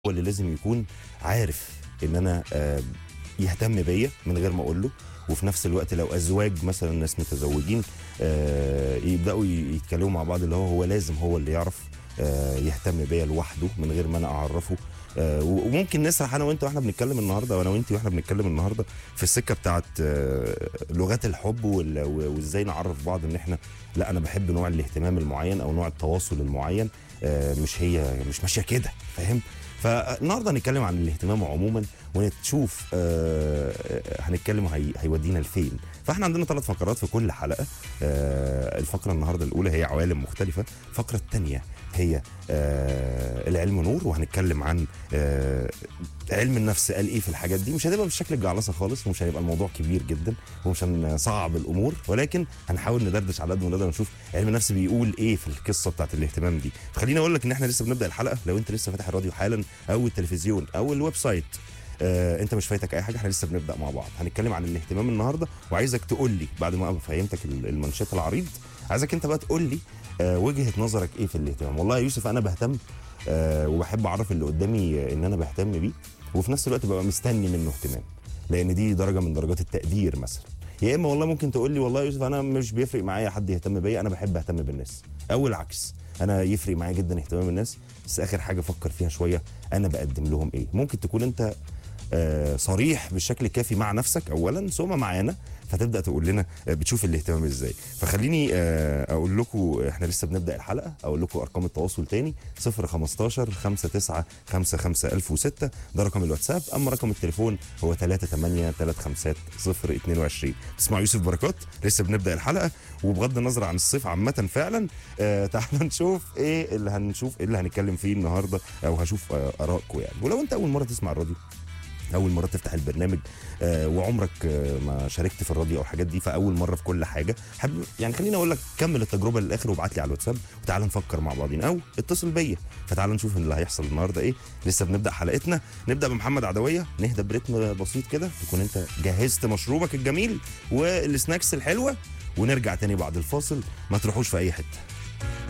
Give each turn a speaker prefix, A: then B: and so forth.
A: هو اللي لازم يكون عارف ان انا آه، يهتم بيا من غير ما اقول له وفي نفس الوقت لو ازواج مثلا ناس متزوجين آه، يبداوا ي- يتكلموا مع بعض اللي هو هو لازم هو اللي يعرف آه، يهتم بيا لوحده من غير ما انا اعرفه آه، و- وممكن نسرح انا وانت واحنا بنتكلم النهارده وانا وانت واحنا بنتكلم النهارده في السكه بتاعت آه، لغات الحب وال- و- وازاي نعرف بعض ان احنا لا انا بحب نوع الاهتمام المعين او نوع التواصل المعين آه، مش هي مش ماشيه كده فاهم فالنهارده هنتكلم عن الاهتمام عموما ونشوف آه، آه، هنتكلم هي هيودينا لفين فاحنا عندنا ثلاث فقرات في كل حلقه آه، الفقره النهارده الاولى هي عوالم مختلفه الفقره الثانيه هي آه، العلم نور وهنتكلم عن آه، علم النفس قال ايه في الحاجات دي مش هتبقى بالشكل الجعلصه خالص ومش هيبقى الموضوع كبير جدا ومش هنصعب الامور ولكن هنحاول ندردش على قد ما نقدر نشوف علم النفس بيقول ايه في القصه بتاعت الاهتمام دي خليني اقول لك ان احنا لسه بنبدا الحلقه لو انت لسه فاتح الراديو حالا او التلفزيون او الويب سايت آه انت مش فايتك اي حاجه احنا لسه بنبدا مع بعض هنتكلم عن الاهتمام النهارده وعايزك تقول لي بعد ما فهمتك ال- المنشط العريض عايزك انت بقى تقول لي آه وجهه نظرك ايه في الاهتمام والله يا يوسف انا بهتم آه وبحب اعرف اللي قدامي آه، ان انا بهتم بيه وفي نفس الوقت ببقى مستني منه اهتمام لان دي درجه من درجات التقدير مثلا يا اما والله ممكن تقول لي والله يا يوسف انا مش بيفرق معايا حد يهتم بيا انا بحب اهتم بالناس او العكس انا يفرق معايا جدا اهتمام الناس بس اخر حاجه فكر فيها شويه انا بقدم لهم ايه ممكن تكون انت آه، صريح بالشكل الكافي مع نفسك اولا ثم معانا فتبدا تقول لنا آه، بتشوف الاهتمام ازاي فخليني آه، اقول لكم احنا لسه بنبدا الحلقه اقول لكم ارقام التواصل تاني 015 59 55 1006 ده رقم الواتساب اما رقم التليفون هو 38 35 022 تسمع يوسف بركات لسه بنبدا الحلقه وبغض النظر عن الصيف عامه فعلا آه تعال نشوف ايه اللي هنشوف ايه اللي هنتكلم فيه النهارده او هشوف آه ارائكم يعني ولو انت اول مره تسمع الراديو اول مره تفتح البرنامج آه وعمرك آه ما شاركت في الراديو او الحاجات دي فاول مره في كل حاجه حابب يعني خليني اقول لك كمل التجربه للاخر وابعت لي على الواتساب وتعالى نفكر مع بعضين او اتصل بيا فتعال نشوف اللي هيحصل النهارده ايه لسه بنبدا حلقتنا نبدا بمحمد عدويه نهدى برتم بسيط كده تكون انت جهزت مشروبك الجميل والسناكس الحلوه ونرجع تاني بعد الفاصل ما تروحوش في اي حته